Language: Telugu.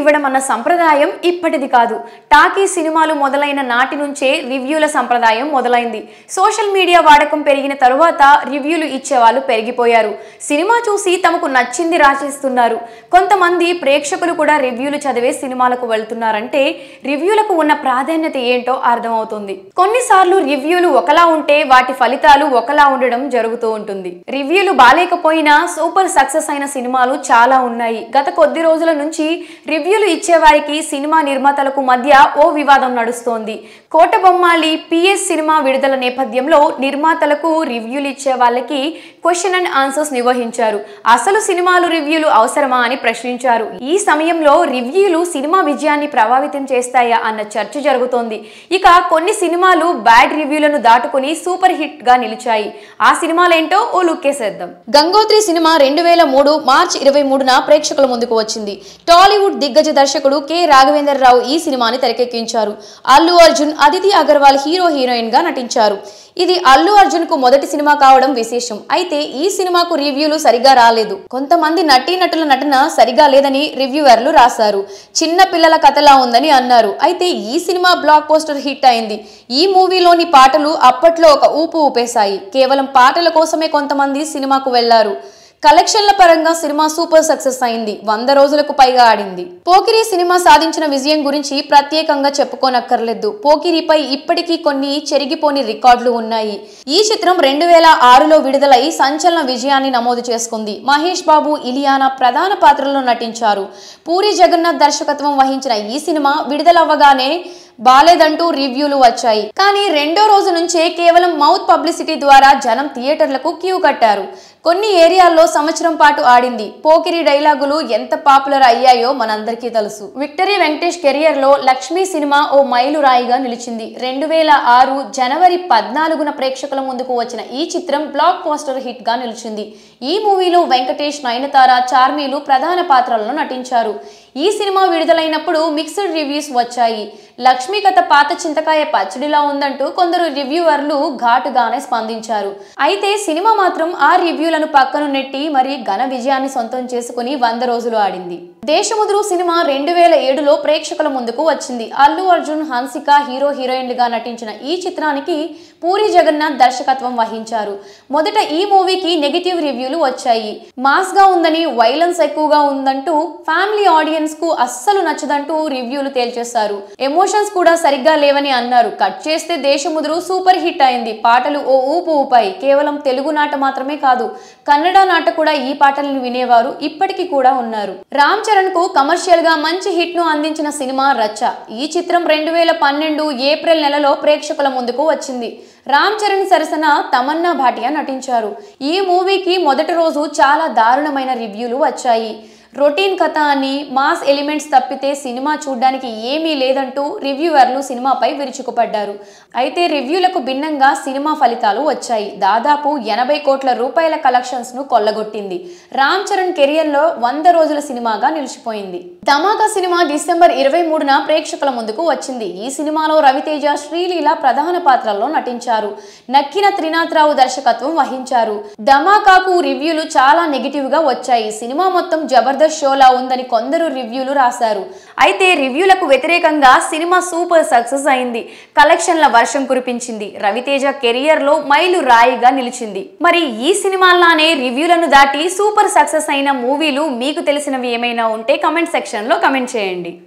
ఇవ్వడం అన్న సంప్రదాయం ఇప్పటిది కాదు టాకీ సినిమాలు మొదలైన నాటి నుంచే రివ్యూల సంప్రదాయం మొదలైంది సోషల్ మీడియా వాడకం పెరిగిన తరువాత రివ్యూలు ఇచ్చేవాళ్ళు పెరిగిపోయారు సినిమా చూసి తమకు నచ్చింది రాసేస్తున్నారు కొంతమంది ప్రేక్షకులు కూడా రివ్యూలు చదివే సినిమాలకు వెళ్తున్నారంటే రివ్యూలకు ఉన్న ప్రాధాన్యత ఏంటో అర్థమవుతుంది కొన్నిసార్లు రివ్యూలు ఒకలా ఉంటే వాటి ఫలితాలు ఒకలా ఉండడం జరుగుతూ ఉంటుంది రివ్యూలు బాలేకపోయినా సూపర్ సక్సెస్ అయిన సినిమాలు చాలా ఉన్నాయి గత కొద్ది రోజుల నుంచి రివ్యూలు ఇచ్చేవారికి సినిమా నిర్మాతలకు మధ్య ఓ వివాదం నడుస్తోంది కోట బొమ్మాలి పిఎస్ సినిమా విడుదల నేపథ్యంలో నిర్మాతలకు రివ్యూలు ఇచ్చే వాళ్ళకి క్వశ్చన్ అండ్ ఆన్సర్స్ నిర్వహించారు అసలు సినిమాలు రివ్యూలు అవసరమా అని ప్రశ్నించారు ఈ సమయంలో రివ్యూలు సినిమా విజయాన్ని ప్రభావితం చేస్తాయా అన్న చర్చ జరుగుతోంది ఇక కొన్ని సినిమాలు బ్యాడ్ రివ్యూలను దాటుకుని సూపర్ హిట్ గా నిలిచాయి ఆ సినిమాలేంటో ఓ లుక్కేసేద్దాం గంగోత్రి సినిమా రెండు వేల మూడు మార్చి ఇరవై మూడున ప్రేక్షకుల ముందుకు వచ్చింది టాలీవుడ్ దిగ్గజ దర్శకుడు కె రాఘవేంద్ర రావు ఈ సినిమాని తెరకెక్కించారు అల్లు అర్జున్ అదితి అగర్వాల్ హీరో హీరోయిన్ గా నటించారు ఇది అల్లు అర్జున్ కు మొదటి సినిమా కావడం విశేషం అయితే ఈ సినిమాకు రివ్యూలు సరిగా రాలేదు కొంతమంది నటీనటుల నటన సరిగా లేదని రివ్యూవర్లు రాశారు చిన్న పిల్లల కథలా ఉందని అన్నారు అయితే ఈ సినిమా బ్లాక్ పోస్టర్ హిట్ అయింది ఈ మూవీలోని పాటలు అప్పట్లో ఒక ఊపు ఊపేశాయి కేవలం పాటల కోసమే కొంతమంది సినిమాకు వెళ్లారు కలెక్షన్ల పరంగా సినిమా సూపర్ సక్సెస్ అయింది వంద రోజులకు పైగా ఆడింది పోకిరి సినిమా సాధించిన విజయం గురించి ప్రత్యేకంగా చెప్పుకోనక్కర్లేదు పోకిరిపై ఇప్పటికీ కొన్ని చెరిగిపోని రికార్డులు ఉన్నాయి ఈ చిత్రం రెండు వేల ఆరులో విడుదలై సంచలన విజయాన్ని నమోదు చేసుకుంది మహేష్ బాబు ఇలియానా ప్రధాన పాత్రల్లో నటించారు పూరి జగన్నాథ్ దర్శకత్వం వహించిన ఈ సినిమా విడుదలవ్వగానే బాలేదంటూ రివ్యూలు వచ్చాయి కానీ రెండో రోజు నుంచే కేవలం మౌత్ పబ్లిసిటీ ద్వారా జనం థియేటర్లకు క్యూ కట్టారు కొన్ని ఏరియాల్లో సంవత్సరం పాటు ఆడింది పోకిరి డైలాగులు ఎంత పాపులర్ అయ్యాయో మనందరికీ తెలుసు విక్టరీ వెంకటేష్ కెరియర్ లో లక్ష్మీ సినిమా ఓ మైలురాయిగా నిలిచింది రెండు వేల ఆరు జనవరి పద్నాలుగున ప్రేక్షకుల ముందుకు వచ్చిన ఈ చిత్రం బ్లాక్ పోస్టర్ హిట్ గా నిలిచింది ఈ మూవీలో వెంకటేష్ నయనతార చార్మీలు ప్రధాన పాత్రలలో నటించారు ఈ సినిమా విడుదలైనప్పుడు మిక్స్డ్ రివ్యూస్ వచ్చాయి లక్ష్మీ కథ పాత చింతకాయ పచ్చడిలా ఉందంటూ కొందరు రివ్యూవర్లు ఘాటుగానే స్పందించారు అయితే సినిమా మాత్రం ఆ రివ్యూలను పక్కను నెట్టి మరి ఘన విజయాన్ని సొంతం చేసుకుని వంద రోజులు ఆడింది దేశముదురు సినిమా రెండు వేల ఏడులో ప్రేక్షకుల ముందుకు వచ్చింది అల్లు అర్జున్ హన్సిక హీరో హీరోయిన్లుగా నటించిన ఈ చిత్రానికి పూరి జగన్నాథ్ దర్శకత్వం వహించారు మొదట ఈ మూవీకి నెగిటివ్ రివ్యూలు వచ్చాయి మాస్ గా ఉందని వైలెన్స్ ఎక్కువగా ఉందంటూ ఫ్యామిలీ ఆడియన్స్ కు అస్సలు నచ్చదంటూ రివ్యూలు తేల్చేశారు ఎమోషన్స్ కూడా సరిగ్గా లేవని అన్నారు కట్ చేస్తే దేశముదురు సూపర్ హిట్ అయింది పాటలు ఓ ఊపు ఊపాయి కేవలం తెలుగు నాట మాత్రమే కాదు కన్నడ నాట కూడా ఈ పాటలను వినేవారు ఇప్పటికీ కూడా ఉన్నారు రామ్ చరణ్ కు కమర్షియల్ గా మంచి హిట్ ను అందించిన సినిమా రచ్చ ఈ చిత్రం రెండు వేల పన్నెండు ఏప్రిల్ నెలలో ప్రేక్షకుల ముందుకు వచ్చింది రామ్ చరణ్ సరసన తమన్నా భాటియా నటించారు ఈ మూవీకి మొదటి రోజు చాలా దారుణమైన రివ్యూలు వచ్చాయి రొటీన్ కథ అని మాస్ ఎలిమెంట్స్ తప్పితే సినిమా చూడ్డానికి ఏమీ లేదంటూ రివ్యూవర్లు సినిమాపై విరుచుకుపడ్డారు అయితే రివ్యూలకు భిన్నంగా సినిమా ఫలితాలు వచ్చాయి దాదాపు ఎనభై కోట్ల రూపాయల కలెక్షన్స్ ను కొల్లగొట్టింది రామ్ చరణ్ కెరియర్ లో వంద రోజుల సినిమాగా నిలిచిపోయింది ధమాకా సినిమా డిసెంబర్ ఇరవై మూడున ప్రేక్షకుల ముందుకు వచ్చింది ఈ సినిమాలో రవితేజ శ్రీలీల ప్రధాన పాత్రల్లో నటించారు నక్కిన త్రినాథరావు దర్శకత్వం వహించారు ధమాకాకు రివ్యూలు చాలా నెగిటివ్ గా వచ్చాయి సినిమా మొత్తం జబర్దస్త్ షోలా ఉందని కొందరు రివ్యూలు రాశారు అయితే రివ్యూలకు వ్యతిరేకంగా సినిమా సూపర్ సక్సెస్ అయింది కలెక్షన్ల వర్షం కురిపించింది రవితేజ కెరియర్ లో మైలు రాయిగా నిలిచింది మరి ఈ సినిమాల్లానే రివ్యూలను దాటి సూపర్ సక్సెస్ అయిన మూవీలు మీకు తెలిసినవి ఏమైనా ఉంటే కమెంట్ సెక్షన్ లో కమెంట్ చేయండి